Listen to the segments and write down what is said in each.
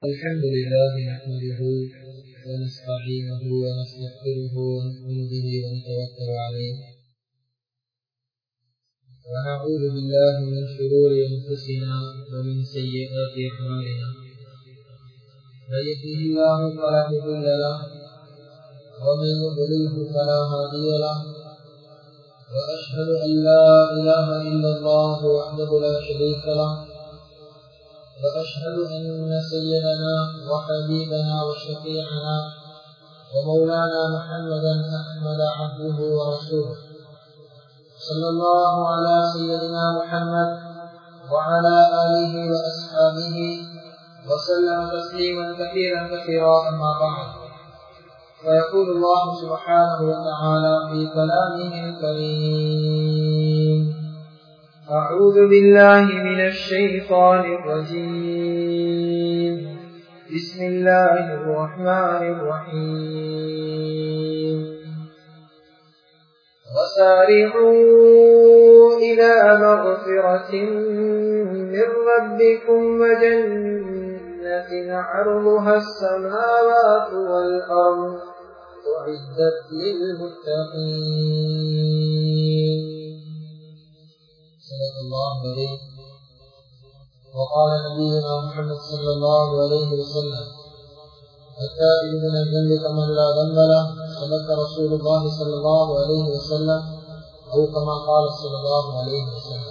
الحمد لله نحمده ونستعينه ونستغفره ونؤمن به ونتوكل عليه ونعوذ بالله من شرور انفسنا ومن سيئات اعمالنا من يهده الله فلا مضل له ومن يضلله فلا هادي له واشهد ان لا اله الا الله وحده لا شريك له وأشهد أن سيدنا وحبيبنا وشفيعنا ومولانا محمدا أحمد عبده ورسوله صلى الله على سيدنا محمد وعلى آله وأصحابه وسلم تسليما كثيرا كثيرا أما بعد فيقول الله سبحانه وتعالى في كلامه الكريم أعوذ بالله من الشيطان الرجيم بسم الله الرحمن الرحيم وسارعوا إلى مغفرة من ربكم وجنة عرضها السماوات والأرض أعدت للمتقين صدق الله عليه وقال نبينا محمد صلى الله عليه وسلم التائب من الذنب كمن لا ذنب له صدق رسول الله صلى الله عليه وسلم او كما قال صلى الله عليه وسلم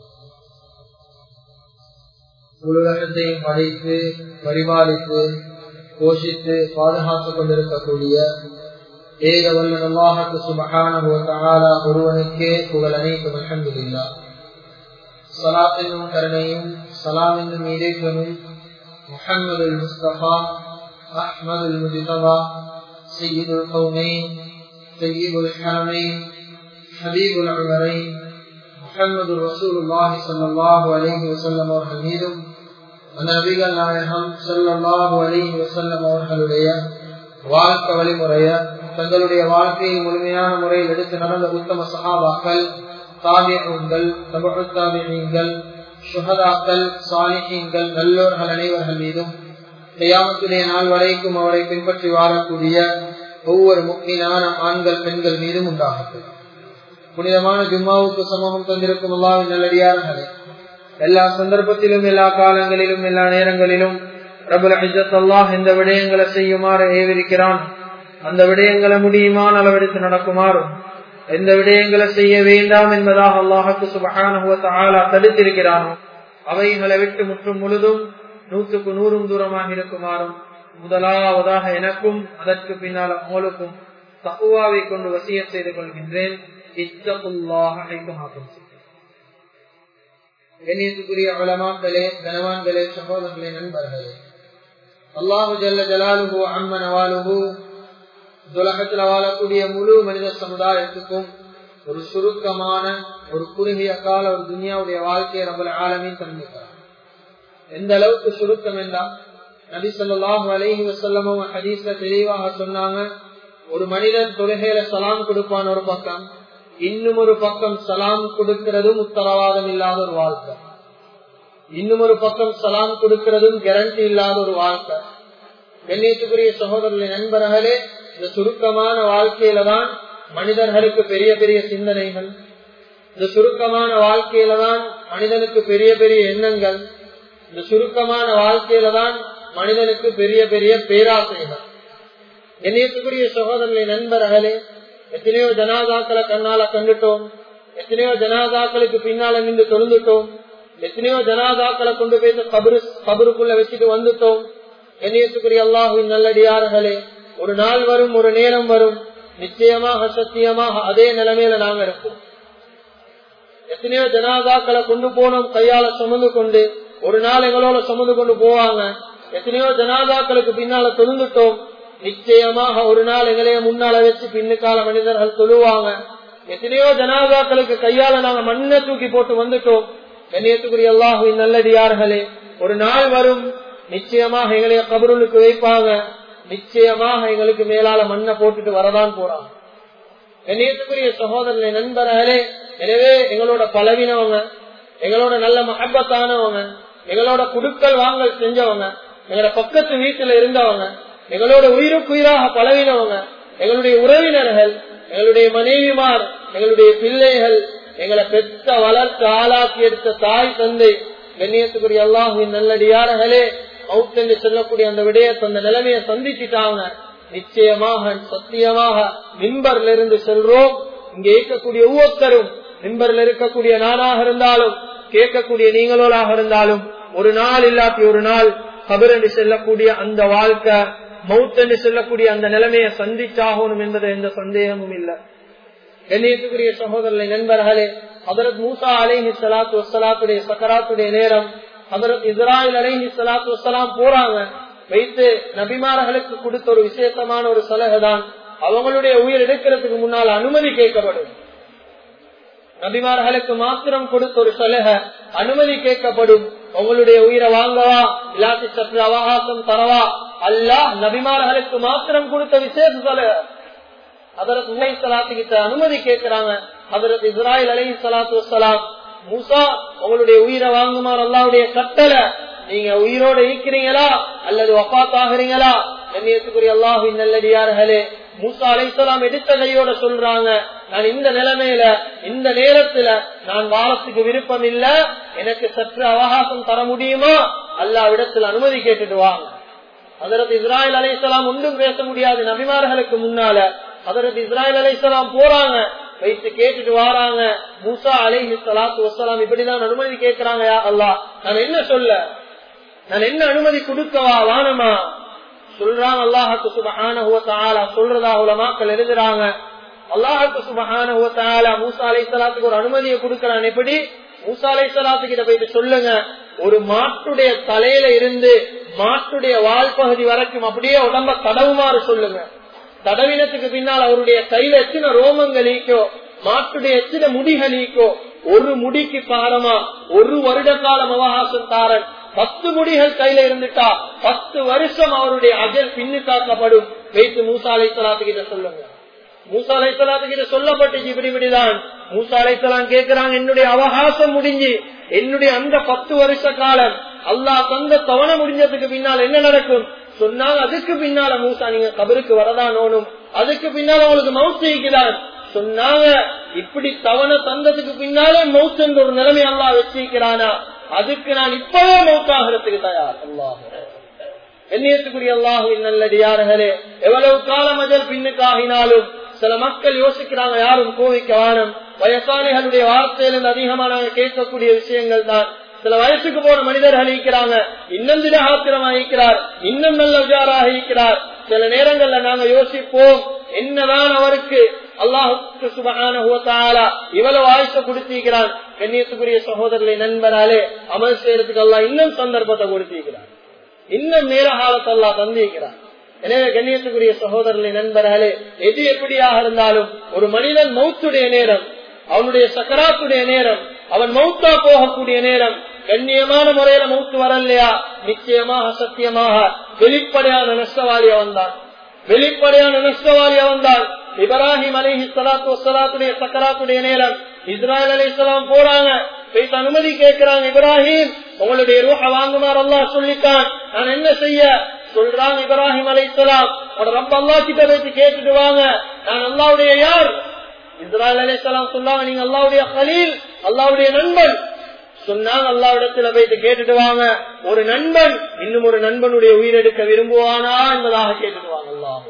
உலகத்தையும் படைத்து பரிபாலித்து போஷித்து பாதுகாத்துக் கொண்டிருக்கக்கூடிய ஏக வல்லனல்லாஹத்து சுபஹான ஒருவனுக்கே புகழ் அனைத்தும் அல்ஹம்துலில்லாஹ் சலாத் என்னும் கருணையும் சலாம் என்னும் இறைவனும் முஹம்மது முஸ்தபா அஹ்மது முஜிதபா சையீது கௌமைன் சையீது الحرمين حبيب العمرين محمد رسول الله صلى الله عليه وسلم அவர்கள் மீதும் நபிகள் நாயகம் ஸல்லல்லாஹு அலைஹி வஸல்லம் அவர்களுடைய வாழ்க்கை வழிமுறைய தங்களுடைய வாழ்க்கையை முழுமையான முறையில் எடுத்து நடந்த உத்தம சஹாபாக்கள் தாபியங்கள் தபுத்தாபியங்கள் சுகதாக்கள் சாலிஹீங்கள் நல்லோர்கள் அனைவர்கள் மீதும் கையாமத்துடைய நாள் வரைக்கும் அவரை பின்பற்றி வாழக்கூடிய ஒவ்வொரு முக்கியமான ஆண்கள் பெண்கள் மீதும் உண்டாகட்டும் புனிதமான ஜும்மாவுக்கு சமூகம் தந்திருக்கும் அல்லாவின் நல்லடியார்களே எல்லா சந்தர்ப்பத்திலும் எல்லா காலங்களிலும் எல்லா நேரங்களிலும் பிரபல ஹிஜத் அல்லாஹ் இந்த விடயங்களை செய்யுமாறு ஏவிருக்கிறான் அந்த விடயங்களை முடியுமான அளவெடுத்து நடக்குமாறும் எந்த விடயங்களை செய்ய வேண்டாம் என்பதாக அல்லாஹுக்கு சுபகான தடுத்திருக்கிறானோ அவைகளை விட்டு முற்றும் முழுதும் நூற்றுக்கு நூறும் தூரமாக இருக்குமாறும் முதலாவதாக எனக்கும் அதற்கு பின்னால் அவங்களுக்கும் தகுவாவை கொண்டு வசிய செய்து கொள்கின்றேன் கண்ணியத்துக்குரிய அவலமாக்களே கனவான்களே சகோதரர்களே நண்பர்களே அல்லாஹு ஜல்ல ஜலாலுகு அம்மன் அவாலுகு உலகத்தில் வாழக்கூடிய முழு மனித சமுதாயத்துக்கும் ஒரு சுருக்கமான ஒரு குறுகிய கால ஒரு துனியாவுடைய வாழ்க்கையை நம்மள ஆழமையும் தந்திருக்கிறார் எந்த அளவுக்கு சுருக்கம் என்றால் நபி சொல்லாஹு அலஹி வசல்லமும் ஹதீஸ்ல தெளிவாக சொன்னாங்க ஒரு மனிதன் தொழுகையில சலாம் கொடுப்பான் ஒரு பக்கம் இன்னும் ஒரு பக்கம் சலாம் கொடுக்கிறதும் உத்தரவாதம் இல்லாத ஒரு வாழ்க்கை இன்னும் ஒரு பக்கம் சலாம் கொடுக்கிறதும் கேரண்டி இல்லாத ஒரு வாழ்க்கை கண்ணியத்துக்குரிய சகோதரர்களை நண்பர்களே இந்த சுருக்கமான வாழ்க்கையில தான் மனிதர்களுக்கு பெரிய பெரிய சிந்தனைகள் இந்த சுருக்கமான வாழ்க்கையில தான் மனிதனுக்கு பெரிய பெரிய எண்ணங்கள் இந்த சுருக்கமான வாழ்க்கையில தான் மனிதனுக்கு பெரிய பெரிய பேராசைகள் என்னையத்துக்குரிய சகோதரர்களை நண்பர்களே எத்தனையோ ஜனாதாக்களை கண்ணால கண்டுட்டோம் எத்தனையோ ஜனாதாக்களுக்கு பின்னால நின்று தொழுந்துட்டோம் எத்தனையோ ஜனாதாக்களை கொண்டு போய் கபரு கபருக்குள்ள வச்சுட்டு வந்துட்டோம் என்னையத்துக்குரிய அல்லாஹுவின் நல்லடியார்களே ஒரு நாள் வரும் ஒரு நேரம் வரும் நிச்சயமாக சத்தியமாக அதே நிலைமையில நாங்க இருப்போம் எத்தனையோ ஜனாதாக்களை கொண்டு போனோம் கையால சுமந்து கொண்டு ஒரு நாள் எங்களோட சுமந்து கொண்டு போவாங்க எத்தனையோ ஜனாதாக்களுக்கு பின்னால தொழுந்துட்டோம் நிச்சயமாக ஒரு நாள் எங்களைய முன்னால வச்சு பின்னுக்கால மனிதர்கள் தொழுவாங்க எத்தனையோ ஜனாதாக்களுக்கு கையால நாங்க மண்ணை தூக்கி போட்டு வந்துட்டோம் கண்ணியத்துக்குரிய அல்லாஹுவின் நல்லடியார்களே ஒரு நாள் வரும் நிச்சயமாக எங்களைய கபருளுக்கு வைப்பாங்க நிச்சயமாக எங்களுக்கு மேலால மண்ணை போட்டுட்டு வரதான் போறாங்க கண்ணியத்துக்குரிய சகோதரனை நண்பர்களே எனவே எங்களோட பலவினவங்க எங்களோட நல்ல மகப்பத்தானவங்க எங்களோட குடுக்கல் வாங்கல் செஞ்சவங்க எங்களோட பக்கத்து வீட்டுல இருந்தவங்க எங்களோட உயிருக்குயிராக பழகினவங்க எங்களுடைய உறவினர்கள் எங்களுடைய மனைவிமார் எங்களுடைய பிள்ளைகள் எங்களை பெற்ற வளர்த்து ஆளாக்கி எடுத்த தாய் தந்தை கண்ணியத்துக்குரிய அல்லாஹுவின் நல்லடியார்களே அவுட் என்று சொல்லக்கூடிய அந்த விடயத்தை அந்த நிலைமையை சந்திச்சுட்டாங்க நிச்சயமாக சத்தியமாக மின்பர்ல இருந்து செல்றோம் இங்க இருக்கக்கூடிய ஒவ்வொருத்தரும் மின்பர்ல இருக்கக்கூடிய நானாக இருந்தாலும் கேட்கக்கூடிய நீங்களோடாக இருந்தாலும் ஒரு நாள் இல்லாட்டி ஒரு நாள் கபர் என்று செல்லக்கூடிய அந்த வாழ்க்கை மவுத் என்று செல்லக்கூடிய அந்த நிலைமையை சந்திச்சாகணும் என்பது எந்த சந்தேகமும் இல்லை கண்ணியத்துக்குரிய சகோதரர்களை நண்பர்களே ஹதரத் மூசா அலைஹி சலாத்து வசலாத்துடைய சக்கராத்துடைய நேரம் ஹதரத் இஸ்ராயல் அலைஹி சலாத்து வசலாம் போறாங்க வைத்து நபிமார்களுக்கு கொடுத்த ஒரு விசேஷமான ஒரு சலகை தான் அவங்களுடைய உயிர் எடுக்கிறதுக்கு முன்னால் அனுமதி கேட்கப்படும் நபிமார்களுக்கு மாத்திரம் கொடுத்த ஒரு சலுகை அனுமதி கேட்கப்படும் உங்களுடைய உயிரை வாங்கவா இல்லாட்டி சற்று அவகாசம் தரவா அல்ல நபிமார்களுக்கு மாத்திரம் கொடுத்த விசேஷ சலுகை அதற்கு உண்மை சலாத்து கிட்ட அனுமதி கேட்கிறாங்க அதற்கு இஸ்ராயல் அலை சலாத்து வலாம் மூசா உங்களுடைய உயிரை வாங்குமாறு அல்லாவுடைய கட்டளை நீங்க உயிரோட இருக்கிறீங்களா அல்லது வபாத் ஆகுறீங்களா கண்ணியத்துக்குரிய அல்லாஹின் நல்லடியார்களே மூசா அலைசலாம் எடுத்த கையோட சொல்றாங்க நான் இந்த நிலைமையில இந்த நேரத்துல நான் வாரத்துக்கு விருப்பம் இல்ல எனக்கு சற்று அவகாசம் தர முடியுமா அல்லா இடத்துல அனுமதி கேட்டுட்டு வாங்க அதற்கு இஸ்ராயல் அலைசலாம் ஒன்றும் பேச முடியாது நபிமார்களுக்கு முன்னால அதற்கு இஸ்ராயல் அலைசலாம் போறாங்க வைத்து கேட்டுட்டு வாராங்க மூசா அலைஹி சலாத்து வசலாம் இப்படிதான் அனுமதி கேட்கிறாங்க அல்லா நான் என்ன சொல்ல நான் என்ன அனுமதி கொடுக்கவா வானமா சொல்றாங்க அல்லாஹாக்கு சுபஹான சொல்றதா உலமாக்கள் எழுதுறாங்க அல்லாஹாக்கு சுபஹான மூசா அலை சலாத்துக்கு ஒரு அனுமதியை கொடுக்கறான் எப்படி மூசா அலை சலாத்து கிட்ட போயிட்டு சொல்லுங்க ஒரு மாட்டுடைய தலையில இருந்து மாட்டுடைய வால்பகுதி வரைக்கும் அப்படியே உடம்ப தடவுமாறு சொல்லுங்க தடவினத்துக்கு பின்னால் அவருடைய கையில எத்தனை ரோமங்கள் ஈக்கோ மாட்டுடைய எத்தனை முடிகள் ஈக்கோ ஒரு முடிக்கு பாரமா ஒரு வருட காலம் அவகாசம் தாரன் பத்து முடிகள் கையில இருந்துட்டா பத்து வருஷம் அவருடைய அஜல் பின்னுக்காக்கப்படும் வைத்து மூசா அலை சலாத்து கிட்ட சொல்லுங்க மூசா அலை சலாத்து கிட்ட சொல்லப்பட்டுச்சு இப்படி இப்படிதான் மூசா அலை சலாம் கேட்கிறாங்க என்னுடைய அவகாசம் முடிஞ்சு என்னுடைய அந்த பத்து வருஷ காலம் அல்லா தந்த தவணை முடிஞ்சதுக்கு பின்னால் என்ன நடக்கும் சொன்னாங்க அதுக்கு பின்னால மூசா நீங்க கபருக்கு வரதான் ஓணும் அதுக்கு பின்னால உங்களுக்கு மவுத் செய்கிறான் சொன்னாங்க இப்படி தவணை தந்ததுக்கு பின்னாலே மவுத் என்ற ஒரு நிலைமை அல்லா வச்சிருக்கிறானா அதுக்கு நான் இப்பவே மௌத்தாகிறதுக்கு தயார் அல்லாஹ் எண்ணியத்துக்குரிய அல்லாஹுவின் நல்லடியார்களே எவ்வளவு காலம் அஜல் பின்னுக்காகினாலும் சில மக்கள் யோசிக்கிறாங்க யாரும் கோவிக்க வானம் வயசானிகளுடைய வார்த்தையிலிருந்து அதிகமா நாங்க கேட்கக்கூடிய விஷயங்கள் தான் சில வயசுக்கு போன மனிதர்கள் இருக்கிறாங்க இன்னும் திடகாத்திரமாக இருக்கிறார் இன்னும் நல்ல உஜாராக இருக்கிறார் சில நேரங்கள்ல நாங்க யோசிப்போம் என்னதான் அவருக்கு அல்லாஹுக்கு சுபகான இவ்வளவு ஆயுஷ கொடுத்திருக்கிறான் கண்ணியத்துக்குரிய சகோதரர்களை நண்பராலே அமல் செய்யறதுக்கு எல்லாம் இன்னும் சந்தர்ப்பத்தை கொடுத்திருக்கிறார் இன்னும் நேர காலத்தை எல்லாம் தந்திருக்கிறார் எனவே கண்ணியத்துக்குரிய சகோதரர்களை நண்பர்களே எது எப்படியாக இருந்தாலும் ஒரு மனிதன் மௌத்துடைய நேரம் அவனுடைய சக்கராத்துடைய நேரம் அவன் மௌத்தா போகக்கூடிய நேரம் கண்ணியமான முறையில மௌத்து வரலையா நிச்சயமாக சத்தியமாக வெளிப்படையான நஷ்டவாளியா வந்தான் வெளிப்படையான நஷ்டவாளியா வந்தான் இப்ராஹிம் அலிஹி சலாத்து வசலாத்துடைய சக்கராத்துடைய நேரம் இஸ்ராயல் அலி இஸ்லாம் போறாங்க போயிட்டு அனுமதி கேட்கிறாங்க இப்ராஹிம் உங்களுடைய ரூஹ வாங்குமாறு அல்லா சொல்லிட்டான் நான் என்ன செய்ய சொல்றாங்க இப்ராஹிம் அலை இஸ்லாம் ரொம்ப அல்லா கிட்ட போயிட்டு கேட்டுட்டு வாங்க நான் அல்லாவுடைய யார் இஸ்ராயல் அலி இஸ்லாம் சொல்லாங்க நீங்க அல்லாவுடைய கலீல் அல்லாவுடைய நண்பன் சொன்னாங்க அல்லாவிடத்துல போயிட்டு கேட்டுட்டு வாங்க ஒரு நண்பன் இன்னும் ஒரு நண்பனுடைய உயிரெடுக்க விரும்புவானா என்பதாக கேட்டுட்டு வாங்க அல்லாஹ்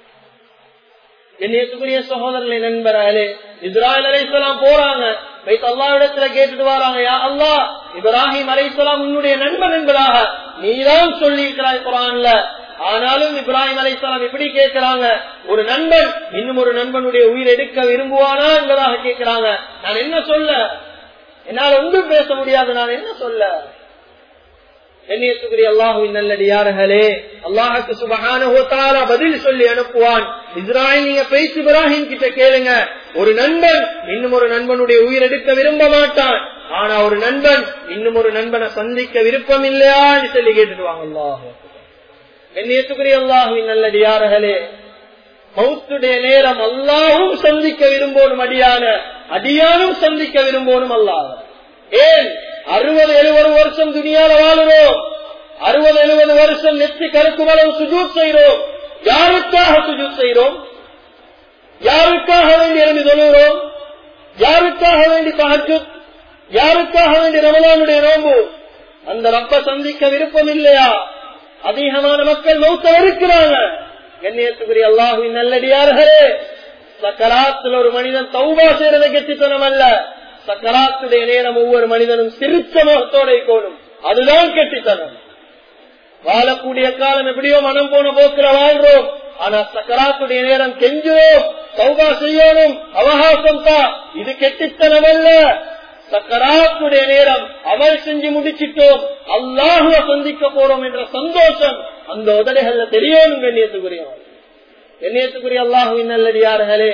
என்னையத்துக்குரிய சகோதரர்களை நண்பராலே இஸ்ராயல் அலைசலாம் போறாங்க வைத்து அல்லாவிடத்துல கேட்டுட்டு வராங்க யா அல்லா இப்ராஹிம் அலைசலாம் உன்னுடைய நண்பன் என்பதாக நீதான் சொல்லி இருக்கிறாய் குரான்ல ஆனாலும் இப்ராஹிம் அலைசலாம் எப்படி கேட்கிறாங்க ஒரு நண்பன் இன்னும் ஒரு நண்பனுடைய உயிர் எடுக்க விரும்புவானா என்பதாக கேட்கிறாங்க நான் என்ன சொல்ல என்னால் ஒன்றும் பேச முடியாது நான் என்ன சொல்ல எண்ணியத்துக்குரிய அல்லாஹுவின் நல்லடியார்களே அல்லாஹுக்கு சுபகான பதில் சொல்லி அனுப்புவான் இஸ்ராயல் நீங்க பேசி இப்ராஹிம் கிட்ட கேளுங்க ஒரு நண்பன் இன்னும் ஒரு நண்பனுடைய உயிர் எடுக்க விரும்ப மாட்டான் ஆனா ஒரு நண்பன் இன்னும் ஒரு நண்பனை சந்திக்க விருப்பம் இல்லையான்னு சொல்லி கேட்டுடுவாங்க அல்லாஹு எண்ணியத்துக்குரிய அல்லாஹுவின் நல்லடியார்களே மௌத்துடைய நேரம் அல்லாவும் சந்திக்க விரும்போனும் அடியான அடியானும் சந்திக்க விரும்போனும் அல்லாஹ் ஏன் அறுபது எழுபது வருஷம் துணியால வாழுறோம் அறுபது எழுபது வருஷம் நெற்றி கருக்கும் அளவு சுஜூத் செய்கிறோம் யாருக்காக சுஜூத் செய்கிறோம் யாருக்காக வேண்டி எழுந்து தொழுகிறோம் யாருக்காக வேண்டி தஹஜ் யாருக்காக வேண்டி ரமலானுடைய நோம்பு அந்த ரப்ப சந்திக்க விருப்பம் இல்லையா அதிகமான மக்கள் மௌத்த இருக்கிறாங்க கண்ணியத்துக்குரிய அல்லாஹுவின் நல்லடியார்களே சக்கராத்தில் ஒரு மனிதன் தௌபா செய்யறதை கெட்டித்தனம் அல்ல சக்கராத்துடைய நேரம் ஒவ்வொரு மனிதனும் சிரிச்ச முகத்தோட இருக்கணும் அதுதான் கெட்டித்தனம் வாழக்கூடிய காலம் எப்படியோ மனம் போன போக்குற வாழ்றோம் ஆனா சக்கராத்துடைய நேரம் கெஞ்சுவோம் சௌபா செய்யணும் அவகாசம் தான் இது கெட்டித்தனம் அல்ல சக்கராத்துடைய நேரம் அமல் செஞ்சு முடிச்சிட்டோம் அல்லாஹுவ சந்திக்க போறோம் என்ற சந்தோஷம் அந்த உதடைகள்ல தெரியணும் கண்ணியத்துக்குரிய கண்ணியத்துக்குரிய அல்லாஹுவின் நல்லடியார்களே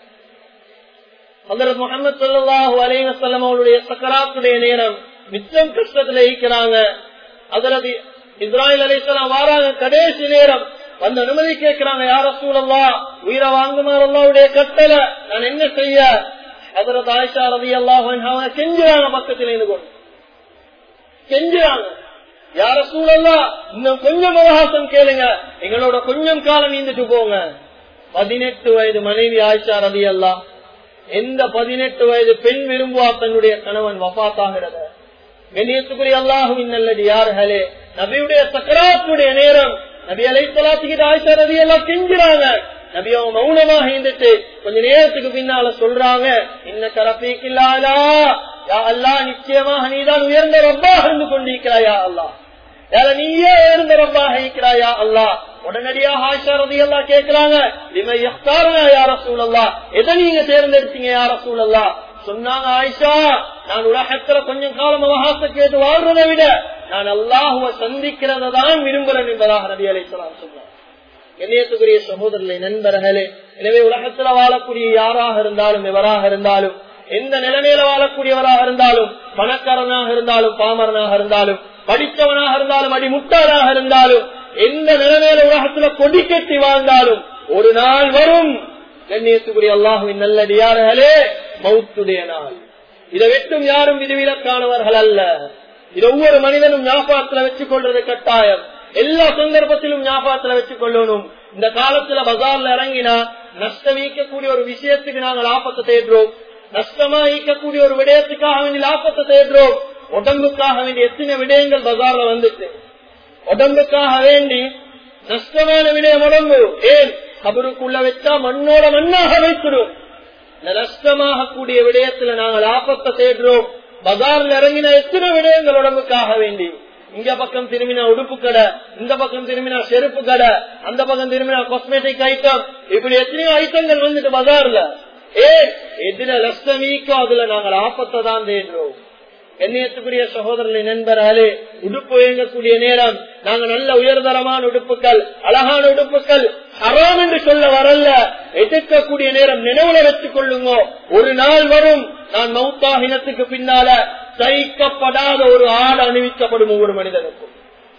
ஹதரத் முகமது சல்லாஹூ அலைவசல்லம் அவருடைய சக்கராத்துடைய நேரம் மிச்சம் கஷ்டத்துல இருக்கிறாங்க அதரது இஸ்ராயல் அலிஸ்லாம் வாராங்க கடைசி நேரம் வந்து அனுமதி கேட்கிறாங்க யார சூழல்லா உயிரை வாங்குமாறு அல்லாவுடைய கட்டளை நான் என்ன செய்ய அதரது ஆயிஷா ரவி அல்லாஹ் அவங்க கெஞ்சுறாங்க பக்கத்தில் இருந்து கொண்டு கெஞ்சுறாங்க யார சூழல்லா இன்னும் கொஞ்சம் அவகாசம் கேளுங்க எங்களோட கொஞ்சம் காலம் நீந்துட்டு போங்க பதினெட்டு வயது மனைவி ஆயிஷா ரவி அல்லா எந்த பதினெட்டு வயது பெண் விரும்புவா தன்னுடைய கணவன் வபாத்தாகிறது கண்ணியத்துக்குரிய அல்லாஹுவின் நல்லது யார்களே நபியுடைய சக்கராத்துடைய நேரம் நபி அலை சலாத்துக்கிட்ட ஆயிஷா ரவி எல்லாம் கெஞ்சுறாங்க நபி அவங்க மௌனமாக இருந்துட்டு கொஞ்ச நேரத்துக்கு பின்னால சொல்றாங்க இன்ன கரப்பீக்கில்லாதா யா அல்லா நிச்சயமாக நீதான் உயர்ந்த ரப்பாக இருந்து கொண்டிருக்கிறாயா அல்லா யார நீயே உயர்ந்த ரப்பாக இருக்கிறாயா அல்லா உடனடியாக ஆயிஷா ரதி அல்லா கேட்கிறாங்க இவை எஃப்தாரனா யார சூழல்லா எதை நீங்க தேர்ந்தெடுத்தீங்க யார சூழல்லா சொன்னாங்க ஆயிஷா நான் உலகத்துல கொஞ்சம் காலம் அவகாசம் கேட்டு வாழ்றதை விட நான் அல்லாஹுவ சந்திக்கிறத தான் விரும்புறேன் என்பதாக நபி அலைசலாம் சொன்னார் கண்ணியத்துக்குரிய சகோதரர்களை நண்பர்களே எனவே உலகத்துல வாழக்கூடிய யாராக இருந்தாலும் எவராக இருந்தாலும் எந்த நிலைமையில வாழக்கூடியவராக இருந்தாலும் பணக்காரனாக இருந்தாலும் பாமரனாக இருந்தாலும் படித்தவனாக இருந்தாலும் அடி முட்டாளாக இருந்தாலும் எந்த நிலைமையில உலகத்துல கொடி கட்டி வாழ்ந்தாலும் ஒரு நாள் வரும் கண்ணியத்துக்குரிய அல்லாஹுவின் நல்லடியார்களே மௌத்துடைய நாள் இதை விட்டும் யாரும் விதிவிலக்கானவர்கள் அல்ல இது ஒவ்வொரு மனிதனும் ஞாபகத்துல வச்சுக் கொள்றது கட்டாயம் எல்லா சந்தர்ப்பத்திலும் ஞாபகத்துல வச்சுக் கொள்ளணும் இந்த காலத்துல பஜார்ல இறங்கினா நஷ்டம் ஈக்கக்கூடிய ஒரு விஷயத்துக்கு நாங்கள் லாபத்தை தேடுறோம் நஷ்டமா ஈக்கக்கூடிய ஒரு விடயத்துக்காக வேண்டி லாபத்தை தேடுறோம் உடம்புக்காக வேண்டி எத்தனை விடயங்கள் பஜார்ல வந்துட்டு உடம்புக்காக வேண்டி நஷ்டமான விடயம் உடம்பு ஏன் கபருக்குள்ள வச்சா மண்ணோட மண்ணாக வைக்கிறோம் இந்த நஷ்டமாக கூடிய விடயத்துல நாங்கள் லாபத்தை தேடுறோம் பஜார்ல இறங்கின எத்தனை விடயங்கள் உடம்புக்காக வேண்டி இங்க பக்கம் திரும்பினா உடுப்பு கடை இந்த பக்கம் திரும்பினா செருப்பு கடை அந்த பக்கம் திரும்பினா காஸ்மெட்டிக் ஐட்டம் இப்படி எத்தனையோ ஐட்டங்கள் வந்துட்டு பஜார்ல ஏ எதுல லட்சமீக்கோ அதுல நாங்கள் ஆபத்தை தான் தேடுறோம் எண்ணியத்துக்குரிய சகோதரர்களை நண்பர்களே உடுப்பு இயங்கக்கூடிய நேரம் நாங்க நல்ல உயர்தரமான உடுப்புகள் அழகான உடுப்புகள் ஹராம் என்று சொல்ல வரல எதிர்க்கக்கூடிய நேரம் நினைவுல வச்சுக் கொள்ளுங்க ஒரு நாள் வரும் நான் மௌத்தாகினத்துக்கு பின்னால தைக்கப்படாத ஒரு ஆடு அணிவிக்கப்படும் ஒவ்வொரு மனிதனுக்கும்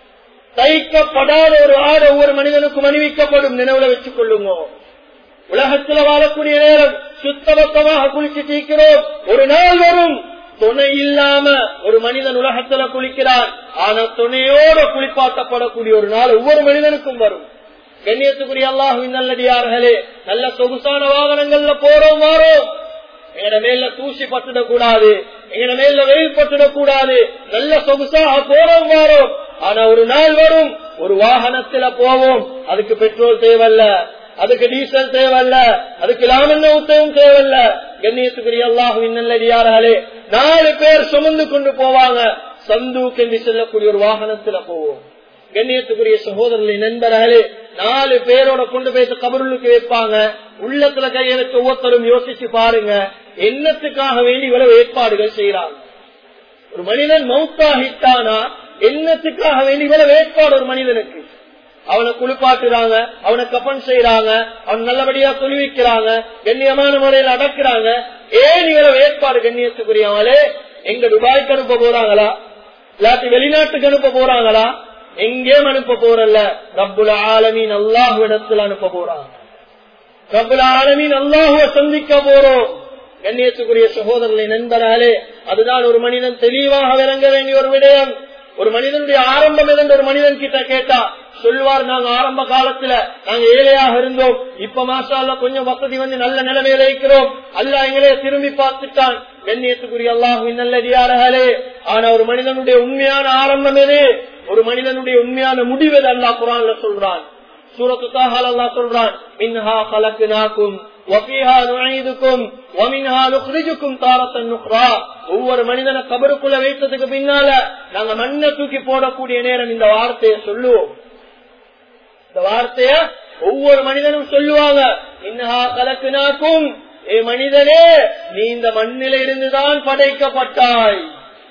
தைக்கப்படாத ஒரு ஆடு ஒவ்வொரு மனிதனுக்கும் அணிவிக்கப்படும் நினைவுல வச்சுக் கொள்ளுங்க உலகத்துல வாழக்கூடிய நேரம் சுத்தபத்தமாக குளிச்சு தீக்கிறோம் ஒரு நாள் வரும் துணை இல்லாம ஒரு மனிதன் உலகத்துல குளிக்கிறான் ஆனா துணையோட குளிப்பாட்டப்படக்கூடிய ஒரு நாள் ஒவ்வொரு மனிதனுக்கும் வரும் கண்ணியத்துக்குரிய அல்லாஹுவின் நல்லடியார்களே நல்ல சொகுசான வாகனங்கள்ல போறோம் மாறோம் எங்கட மேல தூசி பட்டுடக் கூடாது எங்கட மேல வெயில் பட்டுடக் கூடாது நல்ல சொகுசாக போறோம் மாறோம் ஆனா ஒரு நாள் வரும் ஒரு வாகனத்துல போவோம் அதுக்கு பெட்ரோல் தேவையில்ல அதுக்கு டீசல் தேவையில்ல அதுக்கு லாமண்ண உத்தவம் தேவையில்ல கண்ணியத்துக்குரிய அல்லாஹுவின் நல்லடியார்களே நாலு பேர் சுமந்து கொண்டு போவாங்க சந்தூக் என்று செல்லக்கூடிய ஒரு வாகனத்துல போவோம் கண்ணியத்துக்குரிய சகோதரர்களை நண்பர்களே நாலு பேரோட கொண்டு போய் கபருளுக்கு வைப்பாங்க உள்ளத்துல கையை வச்சு ஒவ்வொருத்தரும் யோசிச்சு பாருங்க என்னத்துக்காக வேண்டி இவ்வளவு ஏற்பாடுகள் செய்யறாங்க ஒரு மனிதன் மௌத்தாகிட்டானா என்னத்துக்காக வேண்டி இவ்வளவு ஏற்பாடு ஒரு மனிதனுக்கு அவனை குளிப்பாட்டுறாங்க அவனை கப்பன் செய்யறாங்க அவன் நல்லபடியா தொழுவிக்கிறாங்க கண்ணியமான முறையில் அடக்குறாங்க ஏன் இவ்வளவு ஏற்பாடு கண்ணியத்துக்குரியவங்களே எங்க துபாய்க்கு அனுப்ப போறாங்களா இல்லாட்டி வெளிநாட்டுக்கு அனுப்ப போறாங்களா எங்கேயும் அனுப்ப போறல்ல ரப்புல ஆலமீன் அல்லாஹுவிடத்தில் அனுப்ப போறாங்க ரப்புல ஆலமீன் அல்லாஹுவ சந்திக்க போறோம் கண்ணியத்துக்குரிய சகோதரர்களை நண்பராலே அதுதான் ஒரு மனிதன் தெளிவாக விளங்க வேண்டிய ஒரு விடயம் ஒரு மனிதனுடைய ஆரம்பம் எதென்று ஒரு மனிதன் கிட்ட கேட்டா சொல்வார் நாங்க ஆரம்ப காலத்துல நாங்க ஏழையாக இருந்தோம் இப்ப மாசால கொஞ்சம் வசதி வந்து நல்ல நிலைமையில இருக்கிறோம் அல்ல எங்களே திரும்பி பார்த்துட்டான் கண்ணியத்துக்குரிய அல்லாஹுவின் நல்லடியார்களே ஆனா ஒரு மனிதனுடைய உண்மையான ஆரம்பம் எது ஒரு மனிதனுடைய உண்மையான முடிவு எது அல்லாஹ் குரான்ல சொல்றான் சூரத்து தாஹால் அல்லாஹ் சொல்றான் மின்ஹா கலக்குனாக்கும் وفيها نعيدكم ومنها نخرجكم تارة أخرى ஒவ்வொரு மனிதனை கபருக்குள்ள வைத்ததுக்கு பின்னால நாங்க மண்ணை தூக்கி போடக்கூடிய நேரம் இந்த வார்த்தையை சொல்லுவோம் இந்த வார்த்தைய ஒவ்வொரு மனிதனும் சொல்லுவாங்க இன்னஹா கலக்குனாக்கும் ஏ மனிதனே நீ இந்த மண்ணில இருந்துதான் படைக்கப்பட்டாய்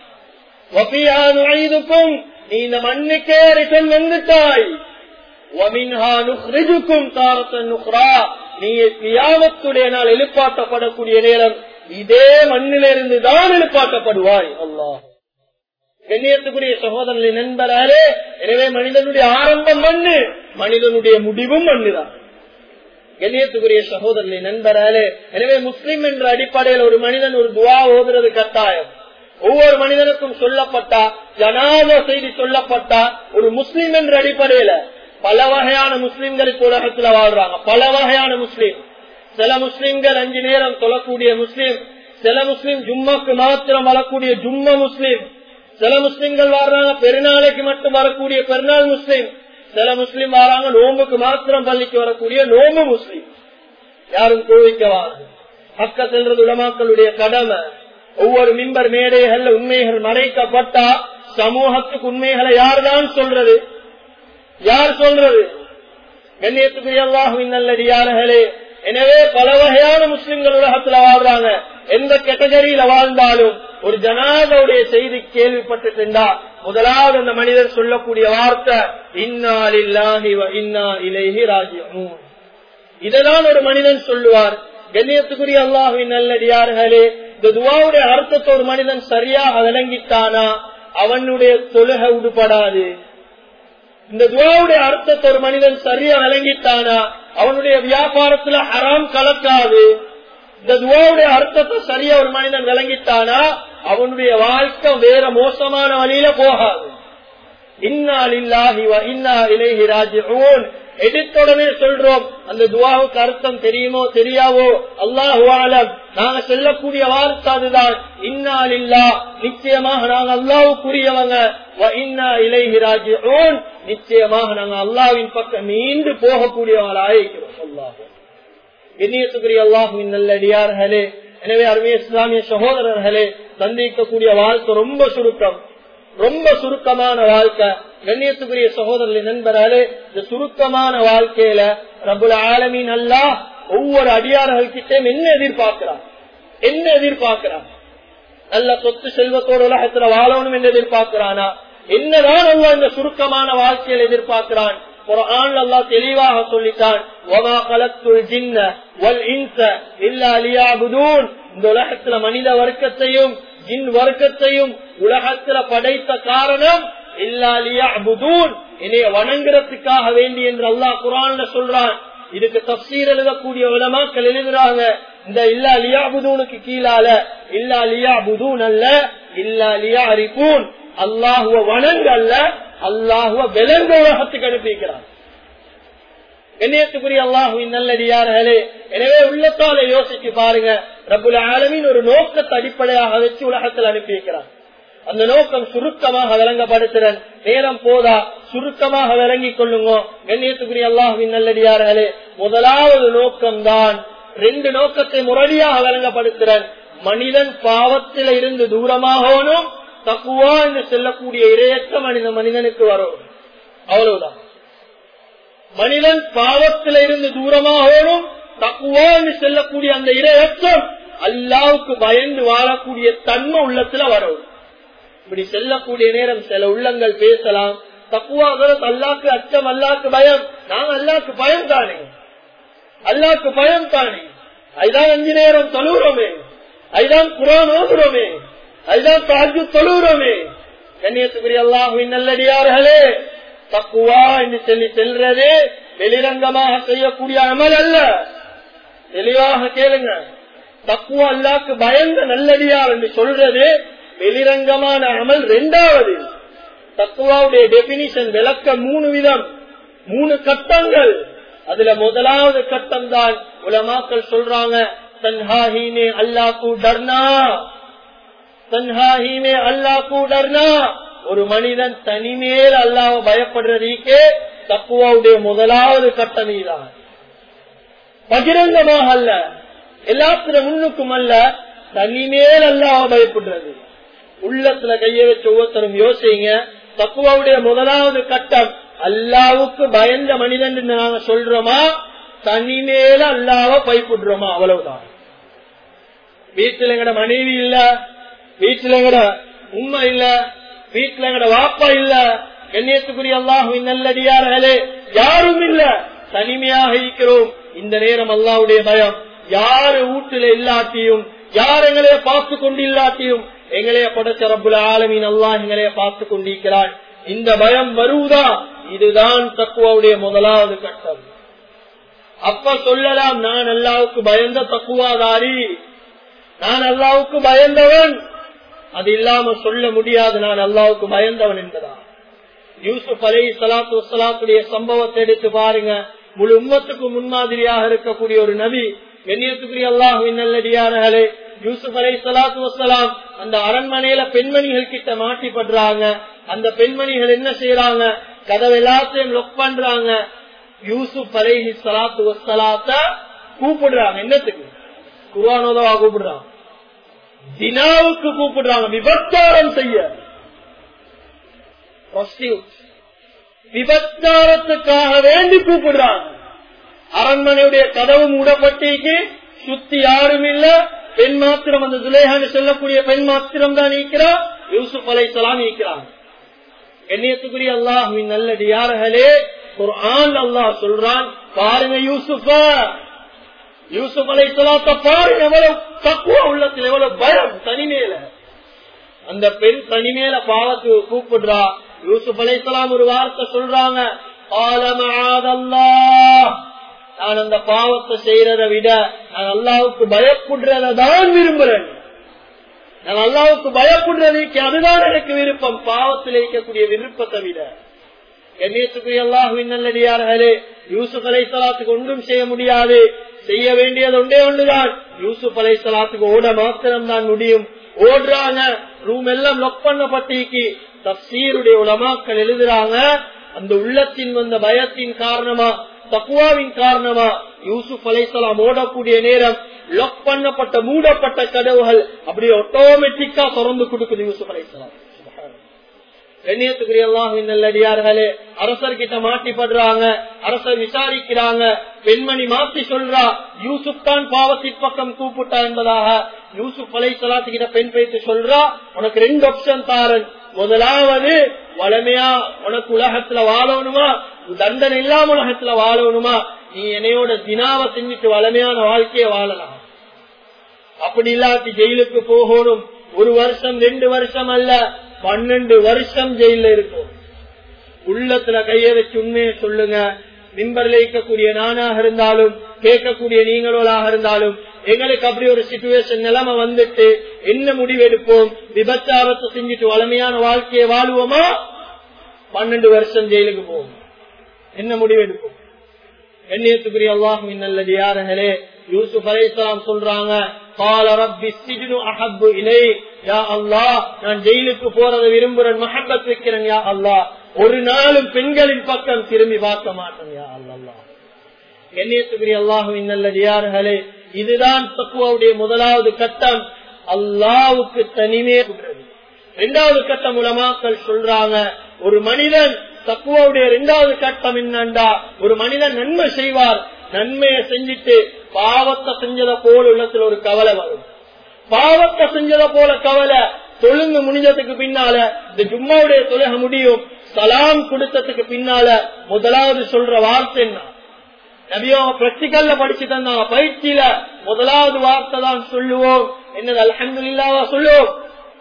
வபியா நுழைதுக்கும் நீ இந்த மண்ணுக்கே ரிட்டன் வந்துட்டாய் وَمِنْهَا نُخْرِجُكُمْ تَارَةً أُخْرَى நீ கியாமத்துடைய நாள் எழுப்பாட்டப்படக்கூடிய நேரம் இதே மண்ணிலிருந்து தான் எழுப்பாட்டப்படுவாய் அல்லாஹ் கண்ணியத்துக்குரிய சகோதரர்களின் நண்பராலே எனவே மனிதனுடைய ஆரம்பம் மண்ணு மனிதனுடைய முடிவும் மண்ணுதான் கண்ணியத்துக்குரிய சகோதரர்களின் நண்பராலே எனவே முஸ்லிம் என்ற அடிப்படையில் ஒரு மனிதன் ஒரு துவா ஓதுறது கட்டாயம் ஒவ்வொரு மனிதனுக்கும் சொல்லப்பட்டா ஜனாத செய்தி சொல்லப்பட்டா ஒரு முஸ்லிம் என்ற அடிப்படையில பல வகையான முஸ்லிம்கள் இப்ப உலகத்துல வாழ்றாங்க பல வகையான முஸ்லீம் சில முஸ்லிம்கள் அஞ்சு நேரம் தொழக்கூடிய முஸ்லீம் சில முஸ்லீம் ஜும்மாக்கு மாத்திரம் வரக்கூடிய ஜும்மா முஸ்லீம் சில முஸ்லிம்கள் வர்றாங்க பெருநாளைக்கு மட்டும் வரக்கூடிய பெருநாள் முஸ்லீம் சில முஸ்லீம் வராங்க நோம்புக்கு மாத்திரம் பள்ளிக்கு வரக்கூடிய நோம்பு முஸ்லீம் யாரும் கோவிக்கவாங்க பக்க சென்றது உலமாக்களுடைய கடமை ஒவ்வொரு மிம்பர் மேடைகள்ல உண்மைகள் மறைக்கப்பட்டா சமூகத்துக்கு உண்மைகளை யார்தான் சொல்றது யார் சொல்றது கண்ணியத்துக்குரிய அல்லாஹுவின் நல்லடியார்களே எனவே பல வகையான முஸ்லிம்கள் உலகத்துல வாழ்றாங்க எந்த கேட்டகரியில வாழ்ந்தாலும் ஒரு ஜனாதவுடைய செய்தி கேள்விப்பட்டுட்டா முதலாவது அந்த மனிதர் சொல்லக்கூடிய வார்த்தை இன்னாலில்லாஹி இன்னா இலேஹி ராஜியமும் இததான் ஒரு மனிதன் சொல்லுவார் கண்ணியத்துக்குரிய அல்லாஹுவின் நல்லடியார்களே இந்த துவாவுடைய அர்த்தத்தை ஒரு மனிதன் சரியாக விளங்கிட்டானா அவனுடைய தொழுகை உடுபடாது இந்த துவாவுடைய அர்த்தத்தை ஒரு மனிதன் சரியா விளங்கிட்டானா அவனுடைய வியாபாரத்துல ஹராம் கலக்காது இந்த துவாவுடைய அர்த்தத்தை சரியா ஒரு மனிதன் விளங்கிட்டானா அவனுடைய வாழ்க்கை வேற மோசமான வழியில போகாது இன்னால் இல்லாஹி இன்னா இலேஹி ராஜிஊன் எடுத்துடனே சொல்றோம் அந்த துவாவுக்கு அர்த்தம் தெரியுமோ தெரியாவோ அல்லாஹு ஆலம் நாங்க சொல்லக்கூடிய வார்த்தை அதுதான் இன்னால் இல்லா நிச்சயமாக நாங்க அல்லாவுக்குரியவங்க இன்னா இலைஹி ராஜிஊன் நிச்சயமாக நாங்க அல்லாவின் பக்கம் மீண்டு போகக்கூடியவங்களாயிருக்கிறோம் அல்லாஹு எண்ணியத்துக்குரிய அல்லாஹுவின் நல்லடியார்களே எனவே அருமைய இஸ்லாமிய சகோதரர்களே சந்திக்கக்கூடிய வாழ்க்கை ரொம்ப சுருக்கம் ரொம்ப சுருக்கமான வாழ்க்கை கண்ணியத்துக்குரிய சகோதரர்களின் நண்பராலே இந்த சுருக்கமான வாழ்க்கையில ரபுல் ஆலமின் அல்லா ஒவ்வொரு அடியார்கள் கிட்டே என்ன எதிர்பார்க்கிறான் என்ன எதிர்பார்க்கிறான் நல்ல சொத்து செல்வத்தோடு உலகத்துல வாழணும் என்று எதிர்பார்க்கிறானா என்னதான் அல்லா இந்த சுருக்கமான வாழ்க்கையில் எதிர்பார்க்கிறான் ஒரு ஆண் அல்லா தெளிவாக சொல்லிட்டான் இந்த உலகத்துல மனித வர்க்கத்தையும் ஜின் வர்க்கத்தையும் உலகத்துல படைத்த காரணம் என்னைய வணங்குறதுக்காக வேண்டி என்று அல்லாஹ் குரான்ல சொல்றான் இதுக்கு தப்சீர் எழுதக்கூடிய உலமாக்கள் எழுதுறாங்க இந்த இல்லா லியாபுதூனுக்கு கீழால இல்லா லியாபுதூன் அல்ல இல்லா லியா அரிப்பூன் அல்லாஹுவ வணங்கு அல்ல அல்லாஹுவ விலங்கு உலகத்துக்கு அனுப்பிக்கிறான் கண்ணியத்துக்குரிய அல்லாஹுவின் நல்லடியார்களே எனவே உள்ளத்தால யோசிச்சு பாருங்க ரபுல் ஆலமின் ஒரு நோக்கத்தை அடிப்படையாக வச்சு உலகத்தில் அனுப்பி வைக்கிறான் அந்த நோக்கம் சுருக்கமாக விளங்கப்படுத்துறன் நேரம் போதா சுருக்கமாக விளங்கிக் கொள்ளுங்க கண்ணியத்துக்குரிய அல்லாஹுவின் நல்லடியார்களே முதலாவது நோக்கம் தான் ரெண்டு நோக்கத்தை முரடியாக விளங்கப்படுத்துறன் மனிதன் பாவத்தில இருந்து தூரமாகணும் தக்குவா என்று செல்லக்கூடிய இரையற்ற மனித மனிதனுக்கு வரும் அவ்வளவுதான் மனிதன் பாவத்தில இருந்து தூரமாகணும் தக்குவா என்று செல்லக்கூடிய அந்த இரையற்றம் அல்லாவுக்கு பயந்து வாழக்கூடிய தன்மை உள்ளத்துல வரும் இப்படி செல்லக்கூடிய நேரம் சில உள்ளங்கள் பேசலாம் தக்குவாகிறது அல்லாக்கு அச்சம் அல்லாக்கு பயம் நாங்க அல்லாக்கு பயம் தானே அல்லாக்கு பயம் தானே அதுதான் அஞ்சு நேரம் தொழுகிறோமே அதுதான் குரான் ஓதுறோமே அதுதான் தாஜு தொழுகிறோமே கண்ணியத்துக்குரிய அல்லாஹுவின் நல்லடியார்களே தக்குவா என்று சொல்லி செல்றது வெளிரங்கமாக செய்யக்கூடிய அமல் அல்ல தெளிவாக கேளுங்க தக்குவா அல்லாக்கு பயந்த நல்லடியார் என்று சொல்றது வெளிரங்கமான அமல் இரண்டாவது தக்குவாவுடைய டெபினிஷன் விளக்க மூணு விதம் மூணு கட்டங்கள் அதுல முதலாவது கட்டம் தான் உலமாக்கள் சொல்றாங்க தன்ஹாஹீனே அல்லாஹூ டர்னா தன்ஹாஹீனே அல்லாஹூ டர்னா ஒரு மனிதன் தனிமேல் அல்லாஹ் பயப்படுறதுக்கே தக்குவாவுடைய முதலாவது கட்டம் தான் பகிரங்கமாக அல்ல எல்லாத்துல முன்னுக்கும் அல்ல தனிமேல் அல்லாஹ் பயப்படுறது உள்ளத்துல கைய வச்சு ஒவ்வொருத்தரும் யோசிங்க தக்குவாவுடைய முதலாவது கட்டம் அல்லாவுக்கு பயந்த மனிதன் நாங்க சொல்றோமா தனிமேல அல்லாவ பயப்படுறோமா அவ்வளவுதான் வீட்டுல எங்கட மனைவி இல்ல வீட்டுல எங்கட உண்மை இல்ல வீட்டுல எங்கட வாப்பா இல்ல கண்ணியத்துக்குரிய அல்லாஹுவின் நல்லடியார்களே யாரும் இல்ல தனிமையாக இருக்கிறோம் இந்த நேரம் அல்லாவுடைய பயம் யாரு வீட்டுல இல்லாட்டியும் யார் எங்களைய பார்த்து கொண்டு இல்லாட்டியும் எங்களைய படைச்ச ரப்புல ஆலமீன் அல்லாஹ் எங்களைய பார்த்து கொண்டிருக்கிறான் இந்த பயம் வருவதா இதுதான் தக்குவாவுடைய முதலாவது கட்டம் அப்ப சொல்லலாம் நான் அல்லாவுக்கு பயந்த தக்குவாதாரி நான் அல்லாவுக்கு பயந்தவன் அது இல்லாம சொல்ல முடியாது நான் அல்லாவுக்கு பயந்தவன் என்பதா யூசுப் அலை சலாத்து வசலாத்துடைய சம்பவத்தை எடுத்து பாருங்க முழு உம்மத்துக்கு முன்மாதிரியாக இருக்கக்கூடிய ஒரு நபி கண்ணியத்துக்குரிய அல்லாஹுவின் நல்லடியார்களே யூசுப் அலை சலாத்து வசலாம் அந்த அரண்மனையில பெண்மணிகள் கிட்ட மாட்டிப்படுறாங்க அந்த பெண்மணிகள் என்ன செய்யறாங்க கதவு எல்லாத்தையும் லொக் பண்றாங்க யூசுப் அலைஹி சலாத்து வசலாத்த கூப்பிடுறாங்க என்னத்துக்கு குருவானோதவா கூப்பிடுறாங்க தினாவுக்கு கூப்பிடுறாங்க விபச்சாரம் செய்ய விபச்சாரத்துக்காக வேண்டி கூப்பிடுறாங்க அரண்மனையுடைய கதவு மூடப்பட்டிக்கு சுத்தி யாரும் இல்ல பெண் மாத்திரம் அந்த துலேகான்னு சொல்லக்கூடிய பெண் மாத்திரம் தான் நீக்கிறா யூசுப் அலை சலாம் நீக்கிறாங்க எண்ணியத்துக்குரிய அல்லாஹுவின் நல்லடியார்களே ஒரு ஆண் அல்லாஹ் சொல்றான் பாருங்க யூசுஃப யூசுப் அலை சலாத்த பாருங்க எவ்வளவு தக்குவா உள்ளத்தில் எவ்வளவு பயம் தனிமேல அந்த பெண் தனிமேல பாவத்துக்கு கூப்பிடுறா யூசுப் அலை சலாம் ஒரு வார்த்தை சொல்றாங்க நான் அந்த பாவத்தை செய்யறதை விட நான் அல்லாவுக்கு பயப்படுறத தான் விரும்புறேன் நான் அல்லாவுக்கு பயப்படுறதுக்கு அதுதான் எனக்கு விருப்பம் பாவத்தில் இருக்கக்கூடிய விருப்பத்தை விட கண்ணியத்துக்குரிய அல்லாஹுவின் நல்லடியார்களே யூசுப் அலை சலாத்துக்கு ஒன்றும் செய்ய முடியாது செய்ய வேண்டியது ஒன்றே ஒன்றுதான் யூசுப் அலை சலாத்துக்கு ஓட மாத்திரம் தான் முடியும் ஓடுறாங்க ரூம் எல்லாம் லொக் பண்ணப்பட்டிக்கு தப்சீருடைய உலமாக்கள் எழுதுறாங்க அந்த உள்ளத்தின் வந்த பயத்தின் காரணமா தக்குவாவின் காரணமா யூசுப் அலைசலாம் ஓடக்கூடிய நேரம் லாக் பண்ணப்பட்ட மூடப்பட்ட கதவுகள் அப்படியே ஆட்டோமேட்டிக்கா திறந்து கொடுக்குது யூசுப் அலைசலாம் கண்ணியத்துக்குரிய அல்லாஹின் நல்லடியார்களே அரசர் கிட்ட மாட்டிப்படுறாங்க அரசர் விசாரிக்கிறாங்க பெண்மணி மாத்தி சொல்றா யூசுப் தான் பாவத்தின் பக்கம் கூப்பிட்டா என்பதாக யூசுப் அலை சலாத்து கிட்ட பெண் பேச்சு சொல்றா உனக்கு ரெண்டு ஆப்ஷன் தாரன் முதலாவது வளமையா உனக்கு உலகத்துல வாழணுமா தண்டனை இல்லாம உலகத்துல வாழணுமா நீ என்னையோட தினாவை செஞ்சுட்டு வளமையான வாழ்க்கைய வாழலாம் அப்படி இல்லாட்டி ஜெயிலுக்கு போகணும் ஒரு வருஷம் ரெண்டு வருஷம் அல்ல பன்னெண்டு வருஷம் ஜெயில இருக்கும் உள்ளத்துல கைய வச்சு உண்மையை சொல்லுங்க மின்பரில் இருக்கக்கூடிய நானாக இருந்தாலும் கேட்கக்கூடிய நீங்களோளாக இருந்தாலும் எங்களுக்கு அப்படி ஒரு சிச்சுவேஷன் நிலைமை வந்துட்டு என்ன முடிவெடுப்போம் விபச்சாரத்தை செஞ்சுட்டு வளமையான வாழ்க்கையை வாழுவோமா பன்னெண்டு வருஷம் ஜெயிலுக்கு போவோம் என்ன முடிவெடுப்போம் எண்ணியத்துக்குரிய அல்லாஹுவின் நல்லது யார்களே யூசுப் அலைசலாம் சொல்றாங்க கால ரப்பி சிஜ்னு அஹப்பு இலை யா அல்லாஹ் நான் ஜெயிலுக்கு போறதை விரும்புறேன் மஹப்பத் வைக்கிறேன் யா அல்லாஹ் ஒரு நாளும் பெண்களின் பக்கம் திரும்பி பார்க்க மாட்டேன் யா அல்லாஹ் எண்ணியத்துக்குரிய அல்லாஹுவின் நல்லது யார்களே இதுதான் தக்குவாவுடைய முதலாவது கட்டம் அல்லாவுக்கு தனிமே இரண்டாவது கட்டம் உலமாக்கள் சொல்றாங்க ஒரு மனிதன் தக்குவாவுடைய இரண்டாவது கட்டம் என்னண்டா ஒரு மனிதன் நன்மை செய்வார் நன்மையை செஞ்சுட்டு பாவத்தை செஞ்சத போல உள்ளத்துல ஒரு கவலை வரும் பாவத்தை செஞ்சத போல கவலை தொழுங்கு முடிஞ்சதுக்கு பின்னால இந்த ஜும்மாவுடைய தொழுக முடியும் சலாம் கொடுத்ததுக்கு பின்னால முதலாவது சொல்ற வார்த்தை என்ன நபியோ பிராக்டிக்கல்ல படிச்சு தந்தாங்க பயிற்சியில முதலாவது வார்த்தை தான் சொல்லுவோம் என்னது அலமதுல்லாவா சொல்லுவோம்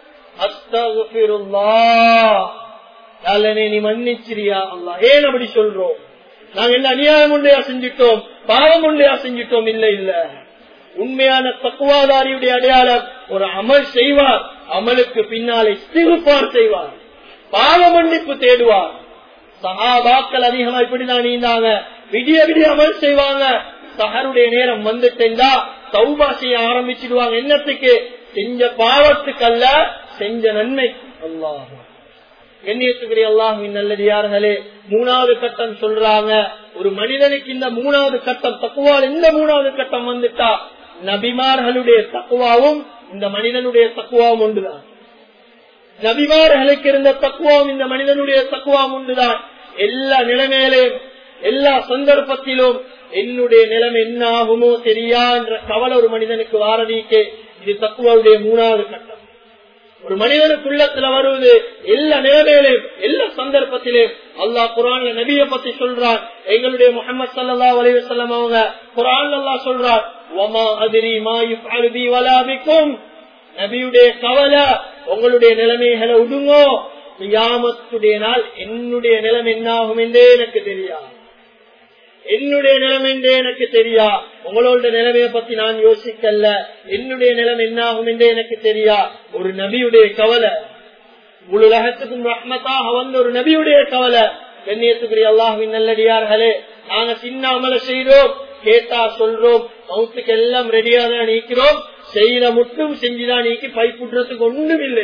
அஸ்தகுல்லாஹ் நீ மன்னிச்சிரியா அல்லா ஏன் அப்படி சொல்றோம் நாங்க என்ன அநியாயம் உண்டையா செஞ்சிட்டோம் பாவம் உண்டையா செஞ்சிட்டோம் இல்ல இல்ல உண்மையான தக்குவாதாரியுடைய அடையாளம் ஒரு அமல் செய்வார் அமலுக்கு பின்னாலே சிறுபார் செய்வார் பாவ மன்னிப்பு தேடுவார் சகாபாக்கள் அதிகமா இப்படிதான் நீந்தாங்க விடிய விடிய அமல் செய்வாங்க சஹருடைய நேரம் வந்துட்டா சௌபா செய்ய ஆரம்பிச்சிடுவாங்க என்னத்துக்கு செஞ்ச பாவத்துக்கு அல்ல செஞ்ச நன்மை அல்லாஹ் கண்ணியத்துக்குரிய அல்லாஹுவின் நல்லடியார்களே மூணாவது கட்டம் சொல்றாங்க ஒரு மனிதனுக்கு இந்த மூணாவது கட்டம் தக்குவால் இந்த மூணாவது கட்டம் வந்துட்டா நபிமார்களுடைய தக்குவாவும் இந்த மனிதனுடைய தக்குவாவும் ஒன்றுதான் நபிமார்களுக்கு இருந்த தக்குவாவும் இந்த மனிதனுடைய தக்குவாவும் ஒன்றுதான் எல்லா நிலைமையிலும் எல்லா சந்தர்ப்பத்திலும் என்னுடைய நிலைமை என்ன ஆகுமோ தெரியா என்ற கவலை ஒரு மனிதனுக்கு வாரதிக்கு இது தக்குவாவுடைய மூணாவது கட்டம் ஒரு மனிதனுக்குள்ளத்துல வருவது எல்லா நிலைமையிலும் எல்லா சந்தர்ப்பத்திலும் அல்லாஹ் குரான்ல நபிய பத்தி சொல்றான் எங்களுடைய முகமது சல்லா அலைவசல்லம் அவங்க குரான் அல்லா சொல்றார் ஒமா அதிரி மாயுப் அருதி வலாபிக்கும் நபியுடைய கவலை உங்களுடைய நிலைமைகளை விடுங்கோ யாமத்துடைய நாள் என்னுடைய நிலைமை என்ன ஆகும் என்றே எனக்கு தெரியாது என்னுடைய நிலைமை என்றே எனக்கு தெரியா உங்களோட நிலைமையை பத்தி நான் யோசிக்கல என்னுடைய நிலைமை என்ன ஆகும் என்றே எனக்கு தெரியா ஒரு நபியுடைய கவலை உலகத்துக்கும் ரஹ்மத்தாக வந்த ஒரு நபியுடைய கவலை கண்ணியத்துக்குரிய அல்லாஹின் நல்லடியார்களே நாங்க சின்ன அமல செய்யறோம் கேட்டா சொல்றோம் மவுத்துக்கு எல்லாம் ரெடியா தான் நீக்கிறோம் செய்யற மட்டும் செஞ்சுதான் நீக்கி பைப்புடுறதுக்கு ஒன்றும் இல்லை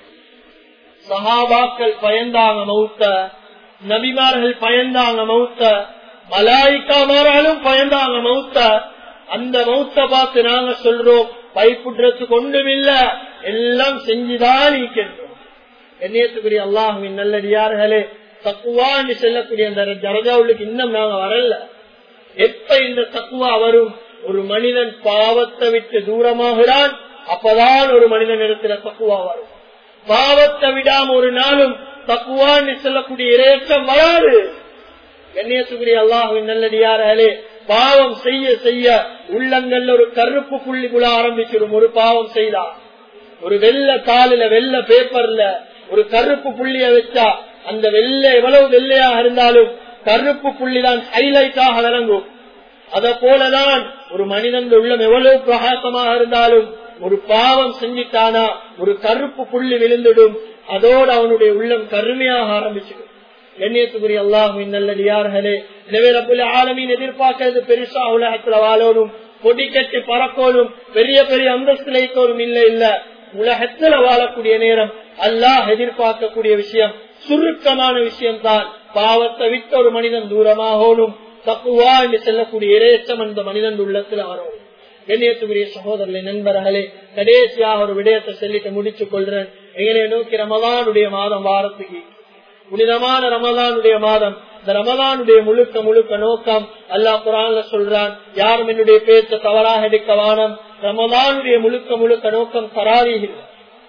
சஹாபாக்கள் பயந்தாங்க மவுத்த நபிமார்கள் பயந்தாங்க மவுத்த மலாய்க்காமார்களும் பயந்தாங்க மவுத்த அந்த மவுத்த பார்த்து நாங்க சொல்றோம் பைப்புடுறதுக்கு ஒன்றும் இல்ல எல்லாம் செஞ்சுதான் நீக்கின்றோம் என்னத்துக்குரிய அல்லாஹுவின் நல்லடியார்களே தக்குவான்னு செல்லக்கூடிய அந்த ஜரஜாவுக்கு இன்னும் நாங்க வரல எப்ப இந்த தக்குவா வரும் ஒரு மனிதன் பாவத்தை விட்டு தூரமாகிறான் அப்பதான் ஒரு மனிதன் இடத்துல தக்குவா வரும் பாவத்தை விடாம ஒரு நாளும் தக்குவான்னு சொல்லக்கூடிய இறைச்சம் வராது கண்ணியத்துக்குரிய அல்லாஹுவின் நல்லடியார்களே பாவம் செய்ய செய்ய உள்ளங்கள்ல ஒரு கருப்பு புள்ளி குள்ள ஆரம்பிச்சிடும் ஒரு பாவம் செய்தா ஒரு வெள்ள தாளில வெள்ள பேப்பர்ல ஒரு கருப்பு புள்ளிய வச்சா அந்த வெள்ளை எவ்வளவு வெள்ளையாக இருந்தாலும் கருப்பு புள்ளி தான் ஹைலைட்டாக விளங்கும் அத போலதான் ஒரு மனிதன் உள்ளம் எவ்வளவு பிரகாசமாக இருந்தாலும் ஒரு பாவம் செஞ்சிட்டானா ஒரு கருப்பு புள்ளி விழுந்துடும் அதோடு அவனுடைய உள்ளம் கருமையாக ஆரம்பிச்சிடும் கண்ணியத்துக்குரிய அல்லாஹுவின் நல்லடியார்களே எனவே ரப்புல ஆலமீன் எதிர்பார்க்கிறது பெருசா உலகத்துல வாழணும் கொடி கட்டி பறக்கோனும் பெரிய பெரிய அந்தஸ்துல இருக்கோனும் இல்ல இல்ல உலகத்துல வாழக்கூடிய நேரம் அல்லாஹ் எதிர்பார்க்கக்கூடிய விஷயம் சுருக்கமான விஷயம் தான் பாவத்தை விட்டு ஒரு மனிதன் தூரமாகணும் தப்புவா என்று செல்லக்கூடிய இறைச்சம் அந்த மனிதன் உள்ளத்துல வரும் கண்ணியத்துக்குரிய சகோதரர்களே நண்பர்களே கடைசியாக ஒரு விடயத்தை சொல்லிட்டு முடிச்சுக் கொள்றேன் எங்களை நோக்கி ரமதானுடைய மாதம் வாரத்துக்கு புனிதமான ரமதானுடைய மாதம் இந்த ரமதானுடைய முழுக்க முழுக்க நோக்கம் அல்லாஹ் குரான்ல சொல்றான் யாரும் என்னுடைய பேச்ச தவறாக எடுக்க வானம் ரமதானுடைய முழுக்க முழுக்க நோக்கம் தராவி இல்லை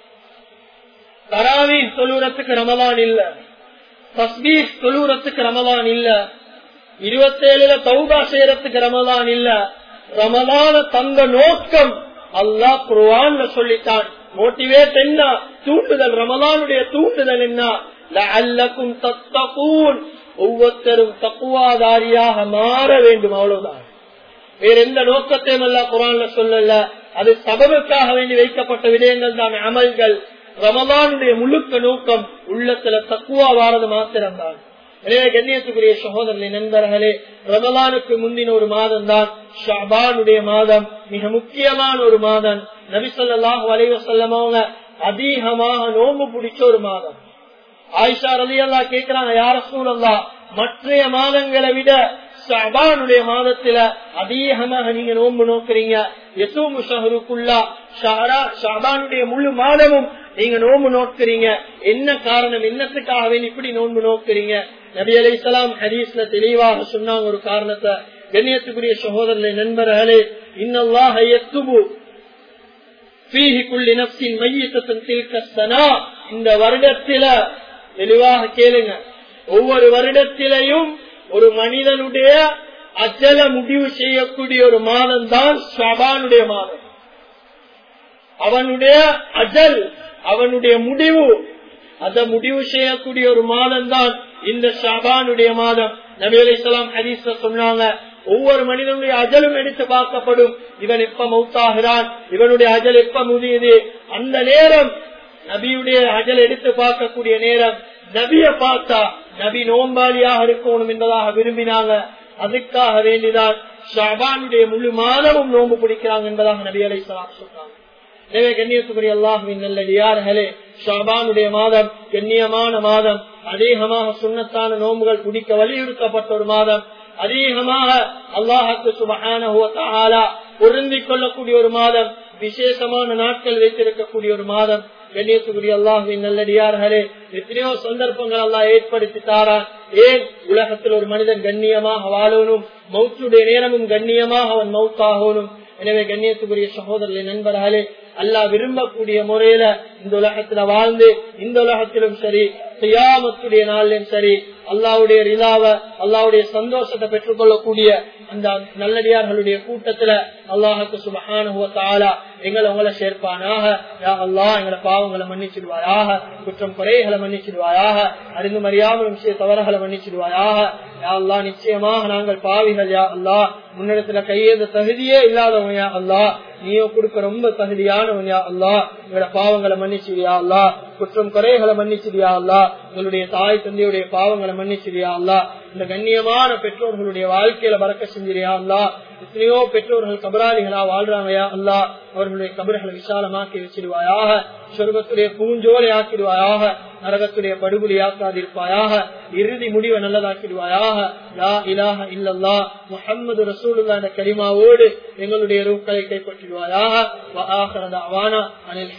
தராவி தொழுறத்துக்கு ரமதான் இல்ல தஸ்பீர் தொழுறத்துக்கு ரமதான் இல்ல இருபத்தேழுல தௌபா செய்யறதுக்கு ரமதான் இல்ல ரமதான தந்த நோக்கம் அல்லாஹ் குருவான்ல சொல்லித்தான் மோட்டிவேட் என்ன தூண்டுதல் ரமதானுடைய தூண்டுதல் என்ன லஅல்லக்கும் தத்தகூன் ஒவ்வொருத்தரும் தக்குவாதாரியாக மாற வேண்டும் அவ்வளவுதான் வேற எந்த நோக்கத்தையும் அல்ல குரான்ல சொல்லல அது சபவுக்காக வேண்டி வைக்கப்பட்ட விடயங்கள் தான் அமல்கள் ரமதானுடைய முழுக்க நோக்கம் உள்ளத்துல தக்குவா வாரது மாத்திரம்தான் எனவே கண்ணியத்துக்குரிய சகோதரனை நண்பர்களே ரமலானுக்கு முந்தின ஒரு மாதம் தான் ஷாபானுடைய மாதம் மிக முக்கியமான ஒரு மாதம் நபிசல்லாஹு அலைவ சொல்லமவங்க அதிகமாக நோம்பு பிடிச்ச ஒரு மாதம் ஆயிஷா ரதி அல்லா கேட்கிறாங்க யார சூழல்லா மற்றைய மாதங்களை விட ஷபானுடைய மாதத்துல அதிகமாக நீங்க நோன்பு நோக்குறீங்க எசூமு ஷஹருக்குள்ளா ஷாபானுடைய முழு மாதமும் நீங்க நோன்பு நோக்குறீங்க என்ன காரணம் என்னத்துக்காக இப்படி நோன்பு நோக்குறீங்க நபி அலி இஸ்லாம் ஹரீஸ்ல தெளிவாக சொன்னாங்க ஒரு காரணத்தை கண்ணியத்துக்குரிய சகோதரனை நண்பர்களே இன்னல்லாஹ எத்துபு இந்த வருடத்தில தெளிவாக கேளுங்க ஒவ்வொரு வருடத்திலையும் ஒரு மனிதனுடைய அச்சல முடிவு செய்யக்கூடிய ஒரு மாதம் தான் ஷபானுடைய மாதம் அவனுடைய அஜல் அவனுடைய முடிவு அத முடிவு செய்யக்கூடிய ஒரு மாதம் தான் இந்த ஷபானுடைய மாதம் நபி அலி இஸ்லாம் ஹதீஸ்ல சொன்னாங்க ஒவ்வொரு மனிதனுடைய அஜலும் எடுத்து பார்க்கப்படும் இவன் எப்ப மௌத்தாகிறான் இவனுடைய அஜல் எப்ப முதியுது அந்த நேரம் நபியுடைய அஜல் எடுத்து பார்க்கக்கூடிய நேரம் நபிய பார்த்தா நபி நோம்பாளியாக இருக்கணும் என்பதாக விரும்பினாங்க அதுக்காக வேண்டிதான் ஷாபானுடைய முழு மாதமும் நோன்பு பிடிக்கிறாங்க என்பதாக நபி அலை சொல்றாங்க எனவே கண்ணியத்துக்குரிய அல்லாஹுவின் நல்லடியார்களே ஷாபானுடைய மாதம் கண்ணியமான மாதம் அதிகமாக சுண்ணத்தான நோன்புகள் குடிக்க வலியுறுத்தப்பட்ட ஒரு மாதம் அதிகமாக அல்லாஹுக்கு சுபகான பொருந்திக் கொள்ளக்கூடிய ஒரு மாதம் விசேஷமான நாட்கள் வைத்திருக்கக்கூடிய ஒரு மாதம் கண்ணியத்துக்குரிய அல்லாஹுவின் நல்லடியார்களே எத்தனையோ சந்தர்ப்பங்கள் அல்லாஹ் ஏற்படுத்தி தாரான் ஏன் உலகத்தில் ஒரு மனிதன் கண்ணியமாக வாழணும் மௌத்துடைய நேரமும் கண்ணியமாக அவன் மௌத்தாகணும் எனவே கண்ணியத்துக்குரிய சகோதரர்களே நண்பர்களே அல்லாஹ் விரும்பக்கூடிய முறையில இந்த உலகத்துல வாழ்ந்து இந்த உலகத்திலும் சரி சுயாமத்துடைய நாளிலும் சரி அல்லாவுடைய ரிலாவ அல்லாவுடைய சந்தோஷத்தை பெற்றுக் கொள்ளக்கூடிய அந்த நல்லடியார்களுடைய கூட்டத்துல அல்லாஹுக்கு சுபகான எங்களை உங்களை சேர்ப்பானாக யா அல்லா எங்களை பாவங்களை மன்னிச்சிடுவாயாக குற்றம் குறைகளை மன்னிச்சிடுவாயாக அறிந்து மறியாமல் விஷய தவறுகளை மன்னிச்சிடுவாயாக யா அல்லா நிச்சயமாக நாங்கள் பாவிகள் யா அல்லா முன்னிடத்துல கையேந்த தகுதியே இல்லாதவங்க யா அல்லா நீயோ கொடுக்க ரொம்ப தகுதியானவன் யா அல்லா எங்களோட பாவங்களை மன்னிச்சிடியா அல்லா குற்றம் குறைகளை மன்னிச்சிடியா அல்லா எங்களுடைய தாய் தந்தையுடைய பாவங்களை மன்னிச்சிடியா அல்லா இந்த கண்ணியமான பெற்றோர்களுடைய வாழ்க்கையில பறக்க செஞ்சிரியா அல்லா எத்தனையோ பெற்றோர்கள் கபராளிகளா வாழ்றாங்கயா அல்லா அவர்களுடைய கபர்களை விசாலமாக்கி வச்சிடுவாயாக சொர்க்கத்துடைய பூஞ்சோலை ஆக்கிடுவாயாக நரகத்துடைய படுகொலி ஆக்காதிருப்பாயாக இறுதி முடிவை நல்லதாக்கிடுவாயாக லா இலாஹ இல்லல்லா முஹம்மது ரசூலுல்லா என்ற கரிமாவோடு எங்களுடைய ரூக்களை கைப்பற்றிடுவாயாக